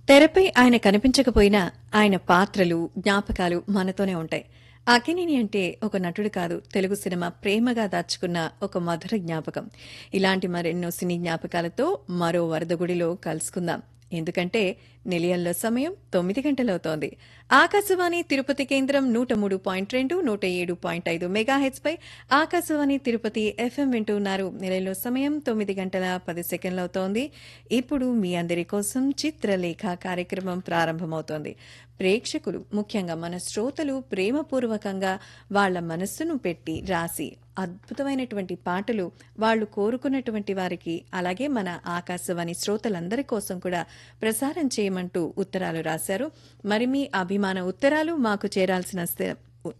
తెరపై ఆయన కనిపించకపోయినా ఆయన పాత్రలు జ్ఞాపకాలు మనతోనే ఉంటాయి అక్కినేని అంటే ఒక నటుడు కాదు తెలుగు సినిమా ప్రేమగా దాచుకున్న ఒక మధుర జ్ఞాపకం ఇలాంటి మరెన్నో సినీ జ్ఞాపకాలతో మరో వరదగుడిలో కలుసుకుందాం ఎందుకంటే నిలయంలో సమయం తొమ్మిది గంటలవుతోంది ఆకాశవాణి తిరుపతి కేంద్రం నూట మూడు పాయింట్ రెండు నూట ఏడు పాయింట్ ఐదు మెగాహెచ్ పై ఆకాశవాణి తిరుపతి ఎఫ్ఎం వింటున్నారు నిలయంలో సమయం తొమ్మిది గంటల పది సెకండ్లవుతోంది ఇప్పుడు మీ అందరి కోసం చిత్రలేఖ కార్యక్రమం ప్రారంభమవుతోంది ప్రేక్షకులు ముఖ్యంగా మన శ్రోతలు ప్రేమపూర్వకంగా వాళ్ల మనస్సును పెట్టి రాసి అద్భుతమైనటువంటి పాటలు వాళ్ళు కోరుకున్నటువంటి వారికి అలాగే మన ఆకాశవాణి శ్రోతలందరి కోసం కూడా ప్రసారం చేయమంటూ ఉత్తరాలు రాశారు మరి మీ అభిమాన ఉత్తరాలు మాకు చేరాల్సిన స్థి-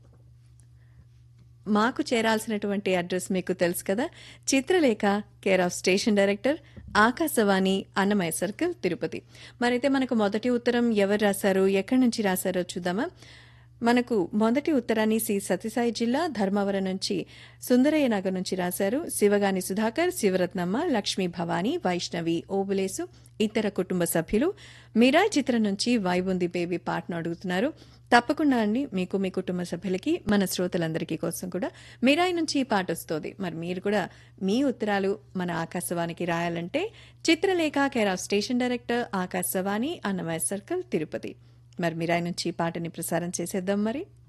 మాకు చేరాల్సినటువంటి అడ్రస్ మీకు తెలుసు కదా Chitralekha care of station director Akashvani Annamayya circle Tirupati మరైతే మనకు మొదటి ఉత్తరం ఎవరు రాశారు ఎక్కడి నుంచి రాశారో చూద్దామా మనకు మొదటి ఉత్తరాన్ని సి సత్యసాయి జిల్లా ధర్మవరం నుంచి సుందరయ్య నగర్ నుంచి రాశారు శివగాని సుధాకర్ శివరత్నమ్మ లక్ష్మీ భవానీ వైష్ణవి ఓబులేసు ఇతర కుటుంబ సభ్యులు మీరాయ్ చిత్రం నుంచి వైబుంది బేబీ పాటను అడుగుతున్నారు తప్పకుండా అండి మీకు మీ కుటుంబ సభ్యులకి మన శ్రోతలందరికీ కోసం కూడా మీరాయి నుంచి ఈ పాట వస్తుంది మరి మీరు కూడా మీ ఉత్తరాలు మన ఆకాశవాణికి రాయాలంటే Chitralekha care of station director Akashvani Annamayya circle Tirupati మరి మీరాయి నుంచి ఈ పాటని ప్రసారం చేసేద్దాం మరి